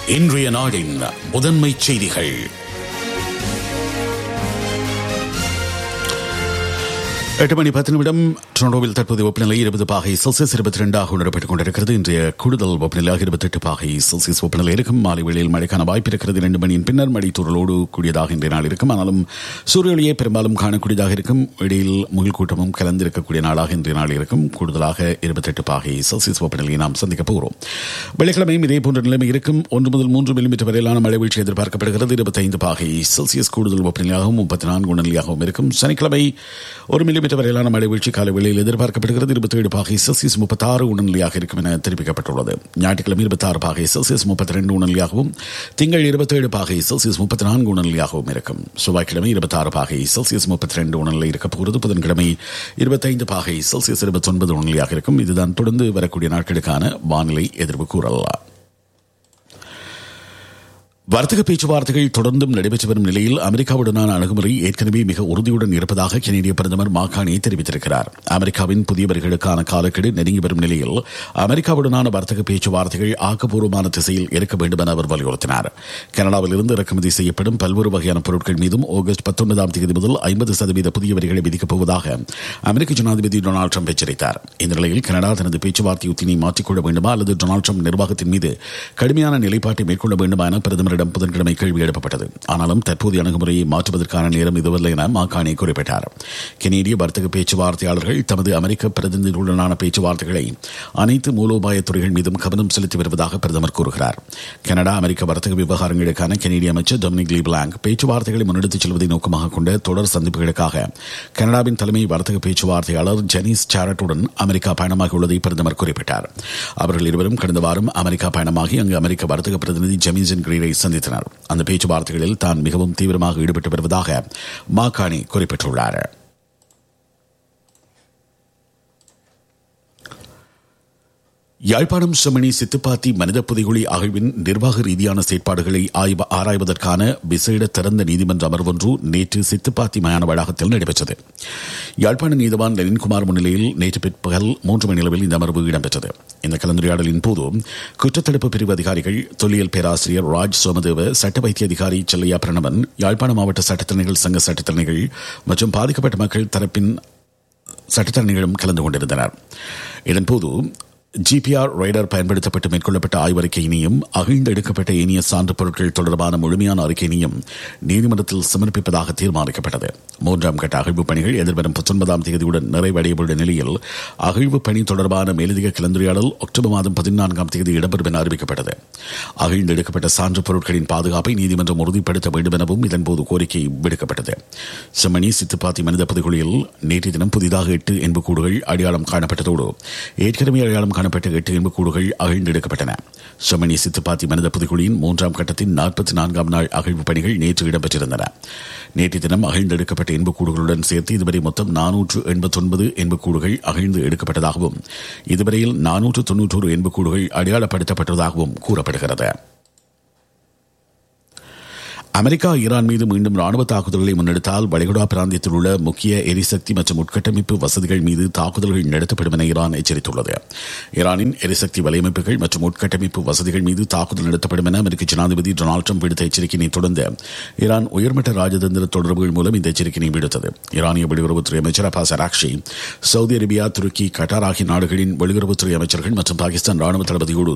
இன்றைய நாடின் முதன்மை செய்திகள் எட்டு மணி பத்து நிமிடம் டொரண்டோவில் தற்போதைய வெப்பநிலை இருபது பாகை செல்சியஸ் இருபத்தி ரெண்டாக உணரப்பட்டுக் கொண்டிருக்கிறது இன்றைய கூடுதல் வெப்பநிலையாக இருபத்தெட்டு பாகை செல்சியஸ் வெப்பநிலை இருக்கும் மாலை வேளையில் மழைக்கான வாய்ப்பு இருக்கிறது இரண்டு மணியின் பின்னர் மழை தூரலோடு கூடியதாக இன்றைய நாள் இருக்கும் ஆனாலும் சூரிய ஒளியை பெரும்பாலும் காணக்கூடியதாக இருக்கும் இடையில் முகில் கூட்டமும் கலந்திருக்கக்கூடிய நாளாக இன்றைய நாள் இருக்கும் கூடுதலாக இருபத்தெட்டு பாகை செல்சியஸ் வெப்பநிலையை நாம் சந்திக்கப் போகிறோம் வெள்ளிக்கிழமையும் இதே போன்ற நிலைமை இருக்கும் ஒன்று முதல் மூன்று மில்லிமீட்டர் வரையிலான மழை வீழ்ச்சி எதிர்பார்க்கப்படுகிறது இருபத்தைந்து பாகை செல்சியஸ் கூடுதல் வெப்பநிலையாகவும் முப்பத்தி நான்கு உணர்நிலையாகவும் இருக்கும் சனிக்கிழமை ஒரு மில்லிமீட்டர் வரையிலான மழை வீழ்ச்சி காலை வேளையில் எதிர்பார்க்கப்படுகிறது இருபத்தி ஏழு பாகை செல்சியஸ் முப்பத்தாறு உணர்நிலையாக இருக்கும் என தெரிவிக்கப்பட்டுள்ளது ஞாயிற்றுக்கிழமை இருபத்தாறு பாகை செல்சியஸ் முப்பத்தி ரெண்டு உணர்நிலையாகவும் திங்கள் இருபத்தேழு பாகை செல்சியஸ் முப்பத்தி நான்கு உணர்நிலையாகவும் இருக்கும் செவ்வாய்க்கிழமை இருபத்தாறு பாகை செல்சியஸ் முப்பத்தி ரெண்டு உணர்நிலை இருக்க போகிறது புதன்கிழமை இருபத்தைந்து பாகை செல்சியஸ் இருபத்தி ஒன்பது உணர்நிலையாக இருக்கும் இதுதான் தொடர்ந்து வரக்கூடிய நாட்களுக்கான வானிலை எதிர்வு கூறலாம் வர்த்தக பேச்சுவார்த்தைகள் தொடர்ந்தும் நடைபெற்று வரும் நிலையில் அமெரிக்காவுடனான அணுகுமுறை ஏற்கனவே மிக உறுதியுடன் இருப்பதாக கெனடிய பிரதமர் மாகாணி தெரிவித்திருக்கிறார் அமெரிக்காவின் புதிய வரிகளுக்கான காலக்கெடு நெருங்கி வரும் நிலையில் அமெரிக்காவுடனான வர்த்தக பேச்சுவார்த்தைகள் ஆக்கப்பூர்வமான திசையில் இருக்க வேண்டும் என அவர் வலியுறுத்தினார் கனடாவில் இருந்து இறக்குமதி செய்யப்படும் பல்வேறு வகையான பொருட்கள் மீதும் ஆகஸ்ட் பத்தொன்பதாம் தேதி முதல் ஐம்பது சதவீத புதிய வரிகளை விதிக்கப் போவதாக அமெரிக்க ஜனாதிபதி டொனால்டு ட்ரம்ப் எச்சரித்தார் இந்த நிலையில் கனடா தனது பேச்சுவார்த்தை உத்தினை மாற்றிக்கொள்ள வேண்டுமா அல்லது டொனால்டு ட்ரம்ப் நிர்வாகத்தின் மீது கடுமையான நிலைப்பாட்டை மேற்கொள்ள வேண்டுமா என பிரதமர் பிரதமரிடம் புதன்கிழமை கேள்வி எழுப்பப்பட்டது ஆனாலும் தற்போதைய அணுகுமுறையை மாற்றுவதற்கான நேரம் இதுவரை என மாகாணி குறிப்பிட்டார் கெனேடிய வர்த்தக பேச்சுவார்த்தையாளர்கள் தமது அமெரிக்க பிரதிநிதிகளுடனான பேச்சுவார்த்தைகளை அனைத்து மூலோபாய துறைகள் மீதும் கவனம் செலுத்தி வருவதாக பிரதமர் கூறுகிறார் கனடா அமெரிக்க வர்த்தக விவகாரங்களுக்கான கெனடிய அமைச்சர் டொமினிக் லீ பிளாங்க் பேச்சுவார்த்தைகளை முன்னெடுத்துச் செல்வதை நோக்கமாக கொண்ட தொடர் சந்திப்புகளுக்காக கனடாவின் தலைமை வர்த்தக பேச்சுவார்த்தையாளர் ஜெனிஸ் சாரட்டுடன் அமெரிக்கா பயணமாக உள்ளதை பிரதமர் குறிப்பிட்டார் அவர்கள் இருவரும் கடந்த வாரம் அமெரிக்கா பயணமாகி அங்கு அமெரிக்க வர்த்தக பிரதிநிதி ஜெமிசன் கிரீரை சந்தித்தனர் அந்த பேச்சுவார்த்தைகளில் தான் மிகவும் தீவிரமாக ஈடுபட்டு வருவதாக மாகாணி குறிப்பிட்டுள்ளார் யாழ்ப்பாணம் செம்மணி சித்துப்பாத்தி மனித புதைகுழி அகழ்வின் நிர்வாக ரீதியான செயற்பாடுகளை ஆராய்வதற்கான விசேட திறந்த நீதிமன்ற அமர்வொன்று நேற்று சித்துப்பாத்தி மயான வளாகத்தில் நடைபெற்றது யாழ்ப்பாண நீதவான் லெனின்குமார் முன்னிலையில் நேற்று பிற்பகல் மூன்று மணி அளவில் இந்த அமர்வு இடம்பெற்றது இந்த கலந்துரையாடலின் போது குற்றத்தடுப்பு பிரிவு அதிகாரிகள் தொல்லியல் பேராசிரியர் ராஜ் சோமதேவ சட்ட வைத்திய அதிகாரி செல்லையா பிரணவன் யாழ்ப்பாண மாவட்ட சட்டத்தரணிகள் சங்க சட்டத்தரணிகள் மற்றும் பாதிக்கப்பட்ட மக்கள் தரப்பின் சட்டத்தரணிகளும் கலந்து கொண்டிருந்தனர் இதன்போது ஜிபிஆர் ரைடர் பயன்படுத்தப்பட்டு மேற்கொள்ளப்பட்ட ஆய்வறிக்கையினையும் அகழ்ந்தெடுக்கப்பட்ட இனிய சான்று பொருட்கள் தொடர்பான முழுமையான அறிக்கையினையும் நீதிமன்றத்தில் சமர்ப்பிப்பதாக தீர்மானிக்கப்பட்டது மூன்றாம் கட்ட அகழ்வு பணிகள் எதிர்வரும் பத்தொன்பதாம் தேதியுடன் நிறைவடையவுள்ள நிலையில் அகழ்வு பணி தொடர்பான மேலதிக கலந்துரையாடல் அக்டோபர் மாதம் பதினான்காம் தேதி இடம்பெறும் என அறிவிக்கப்பட்டது அகழ்ந்தெடுக்கப்பட்ட சான்று பொருட்களின் பாதுகாப்பை நீதிமன்றம் உறுதிப்படுத்த வேண்டும் எனவும் இதன்போது கோரிக்கை விடுக்கப்பட்டது செம்மணி சித்துப்பாத்தி மனித புதுகுழியில் நேற்று தினம் புதிதாக எட்டு என்புக்கூடுகள் அடையாளம் காணப்பட்டதோடு ஏற்கனவே அடையாளம் காணப்பட்ட எட்டு எலும்புக்கூடுகள் அகழ்ந்தெடுக்கப்பட்டன செம்மணி சித்துப்பாத்தி மனித புதுக்குழியின் மூன்றாம் கட்டத்தின் நாற்பத்தி நான்காம் நாள் அகழ்வு பணிகள் நேற்று இடம்பெற்றிருந்தன நேற்று தினம் அகழ்ந்தெடுக்கப்பட்ட எண்புக்கூடுகளுடன் சேர்த்து இதுவரை மொத்தம் நானூற்று எண்பத்தொன்பது எண்புக்கூடுகள் அகழ்ந்து எடுக்கப்பட்டதாகவும் இதுவரையில் நானூற்று தொன்னூற்றோரு எண்புக்கூடுகள் அடையாளப்படுத்தப்பட்டதாகவும் கூறப்படுகிறது அமெரிக்கா ஈரான் மீது மீண்டும் ராணுவ தாக்குதல்களை முன்னெடுத்தால் வளைகுடா பிராந்தியத்தில் உள்ள முக்கிய எரிசக்தி மற்றும் உட்கட்டமைப்பு வசதிகள் மீது தாக்குதல்கள் நடத்தப்படும் என ஈரான் எச்சரித்துள்ளது ஈரானின் எரிசக்தி வலையமைப்புகள் மற்றும் உட்கட்டமைப்பு வசதிகள் மீது தாக்குதல் நடத்தப்படும் என அமெரிக்க ஜனாதிபதி டொனால்டு ட்ரம்ப் விடுத்த எச்சரிக்கையை தொடர்ந்து ஈரான் உயர்மட்ட ராஜதந்திர தொடர்புகள் மூலம் இந்த எச்சரிக்கையை விடுத்தது ஈரானிய வெளியுறவுத்துறை அமைச்சர் அப்பாஸ் அராக்ஷி சவுதி அரேபியா துருக்கி கட்டார் ஆகிய நாடுகளின் வெளியுறவுத்துறை அமைச்சர்கள் மற்றும் பாகிஸ்தான் ராணுவ தளபதியோடு